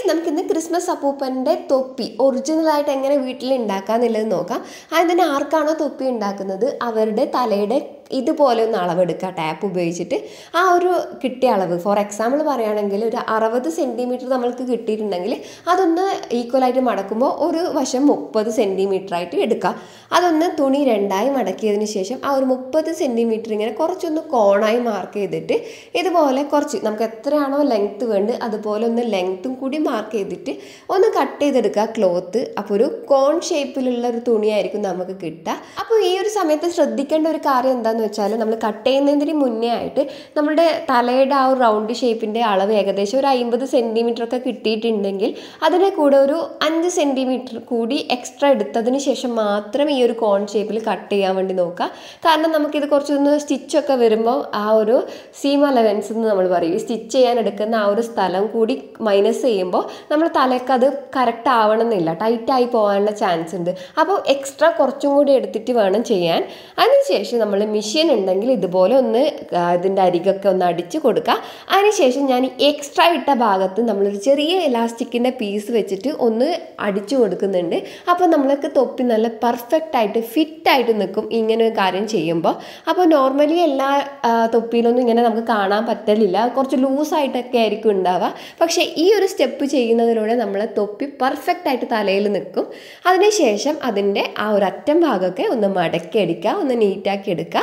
നമുക്കിന്ന് ക്രിസ്മസ് അപ്പൂപ്പൻ്റെ തൊപ്പി ഒറിജിനലായിട്ട് എങ്ങനെ വീട്ടിൽ ഉണ്ടാക്കാന്നുള്ളത് നോക്കാം ആദ്യം തന്നെ ആർക്കാണോ തൊപ്പി ഉണ്ടാക്കുന്നത് അവരുടെ തലയുടെ ഇതുപോലെ ഒന്ന് അളവെടുക്കുക ടാപ്പ് ഉപയോഗിച്ചിട്ട് ആ ഒരു കിട്ടിയ അളവ് ഫോർ എക്സാമ്പിൾ പറയുകയാണെങ്കിൽ ഒരു അറുപത് സെൻറ്റിമീറ്റർ നമ്മൾക്ക് കിട്ടിയിട്ടുണ്ടെങ്കിൽ അതൊന്ന് ഈക്വലായിട്ട് മടക്കുമ്പോൾ ഒരു വശം മുപ്പത് സെൻറ്റിമീറ്റർ ആയിട്ട് എടുക്കുക അതൊന്ന് തുണി രണ്ടായി മടക്കിയതിന് ശേഷം ആ ഒരു മുപ്പത് സെൻറ്റിമീറ്റർ ഇങ്ങനെ കുറച്ചൊന്ന് കോണായി മാർക്ക് ചെയ്തിട്ട് ഇതുപോലെ കുറച്ച് നമുക്ക് എത്രയാണോ ലെങ്ത്ത് വേണ്ടത് അതുപോലെ ഒന്ന് ലെങ്ത്തും കൂടി മാർക്ക് ചെയ്തിട്ട് ഒന്ന് കട്ട് ചെയ്തെടുക്കുക ക്ലോത്ത് അപ്പോൾ ഒരു കോൺ ഷേപ്പിലുള്ള ഒരു തുണിയായിരിക്കും നമുക്ക് കിട്ടുക അപ്പോൾ ഈ ഒരു സമയത്ത് ശ്രദ്ധിക്കേണ്ട ഒരു കാര്യം എന്താണെന്ന് വെച്ചാൽ നമ്മൾ കട്ട് ചെയ്യുന്നതിന് മുന്നേ ആയിട്ട് നമ്മുടെ തലയുടെ ആ ഒരു റൗണ്ട് ഷേപ്പിൻ്റെ അളവ് ഏകദേശം ഒരു അമ്പത് സെൻറ്റിമീറ്റർ ഒക്കെ കിട്ടിയിട്ടുണ്ടെങ്കിൽ അതിനെ കൂടെ ഒരു അഞ്ച് സെൻറ്റിമീറ്റർ കൂടി എക്സ്ട്രാ എടുത്തതിന് ശേഷം മാത്രം ഈ ഒരു കോൺ ഷേപ്പിൽ കട്ട് ചെയ്യാൻ വേണ്ടി നോക്കുക കാരണം നമുക്കിത് കുറച്ചൊന്ന് സ്റ്റിച്ചൊക്കെ വരുമ്പോൾ ആ ഒരു സീം അലവൻസ് എന്ന് നമ്മൾ പറയും സ്റ്റിച്ച് ചെയ്യാൻ എടുക്കുന്ന ആ ഒരു സ്ഥലം കൂടി മൈനസ് ചെയ്യുമ്പോൾ നമ്മൾ തലയ്ക്ക് അത് കറക്റ്റ് ആവണമെന്നില്ല ടൈറ്റായി പോകാനുള്ള ചാൻസ് ഉണ്ട് അപ്പോൾ എക്സ്ട്രാ കുറച്ചും കൂടി എടുത്തിട്ട് വേണം ചെയ്യാൻ അതിനുശേഷം നമ്മൾ മെഷീൻ ഉണ്ടെങ്കിൽ ഇതുപോലെ ഒന്ന് ആ, ഇതിൻ്റെ അരികൊക്കെ ഒന്ന് അടിച്ച് കൊടുക്കുക അതിനുശേഷം ഞാൻ ഈ എക്സ്ട്രാ ഇട്ട ഭാഗത്ത് നമ്മളൊരു ചെറിയ ഇലാസ്റ്റിക്കിൻ്റെ പീസ് വെച്ചിട്ട് ഒന്ന് അടിച്ചു കൊടുക്കുന്നുണ്ട് അപ്പോൾ നമ്മൾക്ക് തൊപ്പി നല്ല പെർഫെക്റ്റ് ആയിട്ട് ഫിറ്റ് ആയിട്ട് നിൽക്കും ഇങ്ങനെ ഒരു കാര്യം ചെയ്യുമ്പോൾ അപ്പോൾ നോർമലി എല്ലാ ആ, തൊപ്പിയിലൊന്നും ഇങ്ങനെ നമുക്ക് കാണാൻ പറ്റലില്ല കുറച്ച് ലൂസായിട്ടൊക്കെ ആയിരിക്കും ഉണ്ടാവുക പക്ഷേ ഈ ഒരു സ്റ്റെപ്പ് ചെയ്യുന്നതിലൂടെ നമ്മളെ തൊപ്പി പെർഫെക്റ്റ് ആയിട്ട് തലയിൽ നിൽക്കും അതിനുശേഷം അതിൻ്റെ ആ ഒരു അറ്റം ഭാഗമൊക്കെ ഒന്ന് മടക്കി എടുക്കുക ഒന്ന് നീറ്റാക്കി എടുക്കുക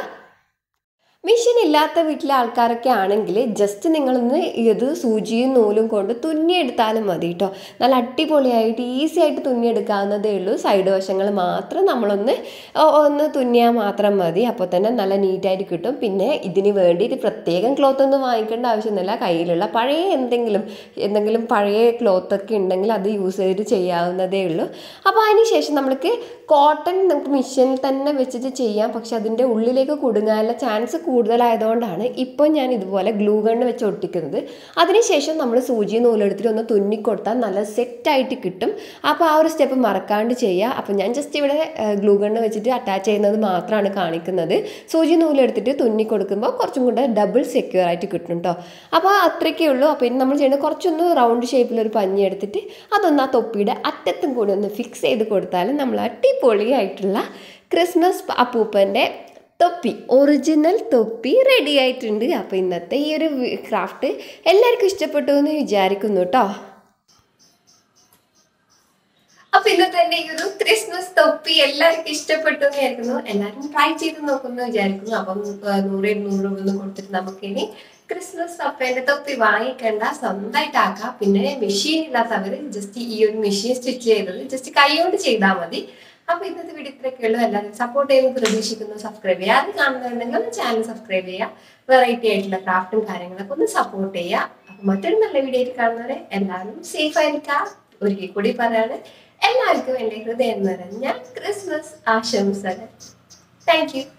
മെഷീൻ ഇല്ലാത്ത വീട്ടിലെ ആൾക്കാരൊക്കെ ആണെങ്കിൽ ജസ്റ്റ് നിങ്ങളൊന്ന് ഇത് സൂചിയും നൂലും കൊണ്ട് തുന്നിയെടുത്താലും മതി കേട്ടോ നല്ല അടിപൊളിയായിട്ട് ഈസി ആയിട്ട് തുന്നിയെടുക്കാവുന്നതേ ഉള്ളൂ സൈഡ് വശങ്ങൾ മാത്രം നമ്മളൊന്ന് ഒ- ഒന്ന് തുന്നിയാൽ മാത്രം മതി അപ്പോൾ തന്നെ നല്ല നീറ്റായിട്ട് കിട്ടും പിന്നെ ഇതിന് വേണ്ടിയിട്ട് പ്രത്യേകം ക്ലോത്ത് ഒന്നും വാങ്ങിക്കേണ്ട ആവശ്യമൊന്നുമില്ല കയ്യിലുള്ള പഴയ എന്തെങ്കിലും എന്തെങ്കിലും പഴയ ക്ലോത്തൊക്കെ ഉണ്ടെങ്കിൽ അത് യൂസ് ചെയ്ത് ചെയ്യാവുന്നതേ ഉള്ളൂ അപ്പോൾ അതിന് ശേഷം നമ്മൾക്ക് കോട്ടൺ നമുക്ക് മെഷീനിൽ തന്നെ വെച്ചിട്ട് ചെയ്യാം പക്ഷെ അതിൻ്റെ ഉള്ളിലേക്ക് കുടുങ്ങാനുള്ള ചാൻസ് കൂടുതലായതുകൊണ്ടാണ് ഇപ്പോൾ ഞാൻ ഇതുപോലെ ഗ്ലൂ ഗണ്ണ് വെച്ച് ഒട്ടിക്കുന്നത് അതിനുശേഷം നമ്മൾ സൂചി നൂലെടുത്തിട്ട് ഒന്ന് തുന്നിക്കൊടുത്താൽ നല്ല സെറ്റായിട്ട് കിട്ടും അപ്പോൾ ആ ഒരു സ്റ്റെപ്പ് മറക്കാണ്ട് ചെയ്യുക അപ്പോൾ ഞാൻ ജസ്റ്റ് ഇവിടെ ഗ്ലൂ ഗണ്ണ് വെച്ചിട്ട് അറ്റാച്ച് ചെയ്യുന്നത് മാത്രമാണ് കാണിക്കുന്നത് സൂചി നൂലെടുത്തിട്ട് തുന്നി കൊടുക്കുമ്പോൾ കുറച്ചും കൂടെ ഡബിൾ സെക്യൂർ ആയിട്ട് കിട്ടും കേട്ടോ അപ്പോൾ അത്രയ്ക്കേ ഉള്ളൂ അപ്പോൾ ഇനി നമ്മൾ ചെയ്യുന്നത് കുറച്ചൊന്ന് റൗണ്ട് ഷേപ്പിലൊരു പഞ്ഞി എടുത്തിട്ട് അതൊന്ന് ആ തൊപ്പിയുടെ അറ്റത്തും കൂടി ഒന്ന് ഫിക്സ് ചെയ്ത് കൊടുത്താൽ നമ്മൾ അടിപൊളിയായിട്ടുള്ള ക്രിസ്മസ് അപ്പൂപ്പൻ്റെ തൊപ്പി ഒറിജിനൽ തൊപ്പി റെഡി ആയിട്ടുണ്ട് അപ്പോൾ ഇന്നത്തെ ഈ ഒരു ക്രാഫ്റ്റ് എല്ലാവർക്കും ഇഷ്ടപ്പെട്ടു എന്ന് വിചാരിക്കുന്നു കേട്ടോ അപ്പൊ ഇന്നത്തെ എന്റെ ഈ ഒരു ക്രിസ്മസ് തൊപ്പി എല്ലാവർക്കും ഇഷ്ടപ്പെട്ടു എന്ന് വിചാരിക്കുന്നു എല്ലാവരും ട്രൈ ചെയ്ത് നോക്കുന്നു വിചാരിക്കുന്നു അപ്പം ആ, നൂറ് ഇരുന്നൂറ് രൂപ ഒന്നും കൊടുത്തിട്ട് നമുക്കിനി ക്രിസ്മസ് അപ്പേന്റെ തൊപ്പി വാങ്ങിക്കണ്ട സ്വന്തമായിട്ട് ആക്കാം പിന്നെ മെഷീൻ ഇല്ലാത്തവര് ജസ്റ്റ് ഈ ഒരു മെഷീൻ സ്റ്റിച്ച് ചെയ്തത് ജസ്റ്റ് കൈകൊണ്ട് ചെയ്താൽ മതി അപ്പൊ ഇന്നത്തെ വീഡിയോ ഇത്രയൊക്കെ ഉള്ളൂ എല്ലാവരും സപ്പോർട്ട് ചെയ്യുന്നു പ്രതീക്ഷിക്കുന്നു സബ്സ്ക്രൈബ് ചെയ്യുക അത് കാണുന്നുണ്ടെങ്കിൽ ഒന്ന് ചാനൽ സബ്സ്ക്രൈബ് ചെയ്യുക വെറൈറ്റി ആയിട്ടുള്ള ക്രാഫ്റ്റും കാര്യങ്ങളൊക്കെ ഒന്ന് സപ്പോർട്ട് ചെയ്യുക അപ്പൊ മറ്റൊരു നല്ല വീഡിയോ ആയിട്ട് കാണുന്നവരെ എല്ലാവരും സേഫ് ആയിരിക്കാം ഒരിക്കൽ കൂടി പറയാണ് എല്ലാവർക്കും എൻ്റെ ഹൃദയം നിറഞ്ഞ ക്രിസ്മസ് ആശംസകൾ താങ്ക് യു